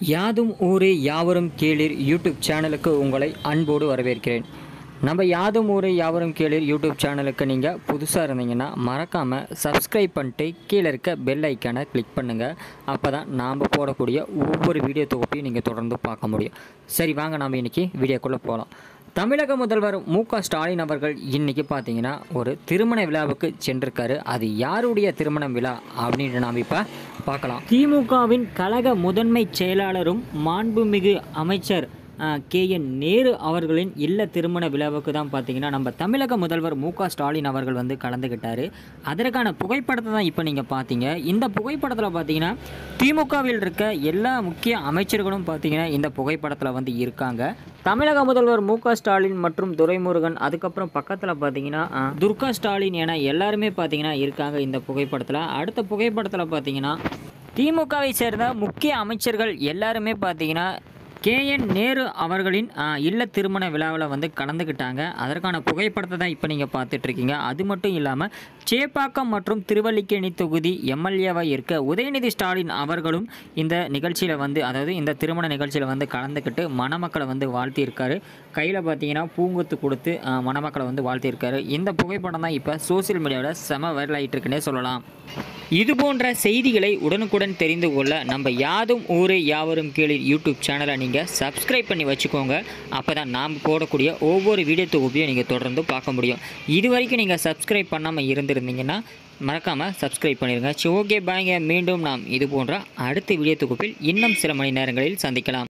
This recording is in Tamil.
யாதும் ஊரே யாவரும் கேளீர் யூடியூப் சேனலுக்கு உங்களை அன்போடு வரவேற்கிறேன் நம்ம யாதும் ஊரே யாவரும் கேளீர் யூடியூப் சேனலுக்கு நீங்கள் புதுசாக இருந்தீங்கன்னா மறக்காமல் சப்ஸ்கிரைப் பண்ணிட்டு கீழே இருக்க பெல் ஐக்கானை கிளிக் பண்ணுங்கள் அப்போ தான் நாம் போடக்கூடிய ஒவ்வொரு வீடியோ தொகுப்பையும் நீங்கள் தொடர்ந்து பார்க்க முடியும் சரி வாங்க நாம் இன்றைக்கி வீடியோக்குள்ளே போகலாம் தமிழக முதல்வர் மு க ஸ்டாலின் அவர்கள் இன்னைக்கு பார்த்தீங்கன்னா ஒரு திருமண விழாவுக்கு சென்றிருக்காரு அது யாருடைய திருமண விழா அப்படின்னு நாம் இப்போ பார்க்கலாம் திமுகவின் கழக முதன்மை செயலாளரும் மாண்புமிகு அமைச்சர் கே என் நேரு அவர்களின் இல்ல திருமண விழாவுக்கு தான் பார்த்தீங்கன்னா நம்ம தமிழக முதல்வர் மு க ஸ்டாலின் அவர்கள் வந்து கலந்துக்கிட்டாரு அதற்கான புகைப்படத்தை தான் இப்போ நீங்கள் பார்த்தீங்க இந்த புகைப்படத்தில் பார்த்தீங்கன்னா திமுகவில் இருக்க எல்லா முக்கிய அமைச்சர்களும் பார்த்தீங்கன்னா இந்த புகைப்படத்தில் வந்து இருக்காங்க தமிழக முதல்வர் மு க ஸ்டாலின் மற்றும் துரைமுருகன் அதுக்கப்புறம் பக்கத்தில் பார்த்தீங்கன்னா அஹ், துர்கா ஸ்டாலின் என எல்லாருமே பார்த்தீங்கன்னா இருக்காங்க இந்த புகைப்படத்தில் அடுத்த புகைப்படத்தில் பார்த்தீங்கன்னா திமுகவை சேர்ந்த முக்கிய அமைச்சர்கள் எல்லாருமே பார்த்தீங்கன்னா கேஎன் நேரு அவர்களின் ஆ, இல்ல திருமண விழாவில் வந்து கலந்துக்கிட்டாங்க அதற்கான புகைப்படத்தை தான் இப்போ நீங்கள் பார்த்துட்ருக்கீங்க அது மட்டும் இல்லாமல் சேப்பாக்கம் மற்றும் திருவல்லிக்கேணி தொகுதி எம்எல்ஏவாக இருக்க உதயநிதி ஸ்டாலின் அவர்களும் இந்த நிகழ்ச்சியில் வந்து அதாவது இந்த திருமண நிகழ்ச்சியில் வந்து கலந்துக்கிட்டு மணமக்களை வந்து வாழ்த்தியிருக்காரு கையில் பார்த்தீங்கன்னா பூங்குத்து கொடுத்து ஆ, மணமக்களை வந்து வாழ்த்தியிருக்காரு இந்த புகைப்படம் தான் இப்போ சோசியல் மீடியாவில் செம வைரல் ஆகிட்டு இருக்குன்னே சொல்லலாம் இது போன்ற செய்திகளை உடனுக்குடன் தெரிந்து கொள்ள நம்ம யாதும் ஊரே யாவரும் கேளீர் யூடியூப் சேனலை நீங்கள் சப்ஸ்கிரைப் பண்ணி வச்சுக்கோங்க அப்போ தான் நாம் போடக்கூடிய ஒவ்வொரு வீடியோ தொகுப்பையும் நீங்கள் தொடர்ந்து பார்க்க முடியும் இது வரைக்கும் நீங்கள் சப்ஸ்கிரைப் பண்ணாமல் இருந்திருந்தீங்கன்னா மறக்காமல் சப்ஸ்கிரைப் பண்ணிடுங்க சரி ஓகே பாய்ங்க மீண்டும் நாம் இது போன்ற அடுத்த வீடியோ தொகுப்பில் இன்னும் சில மணி நேரங்களில் சந்திக்கலாம்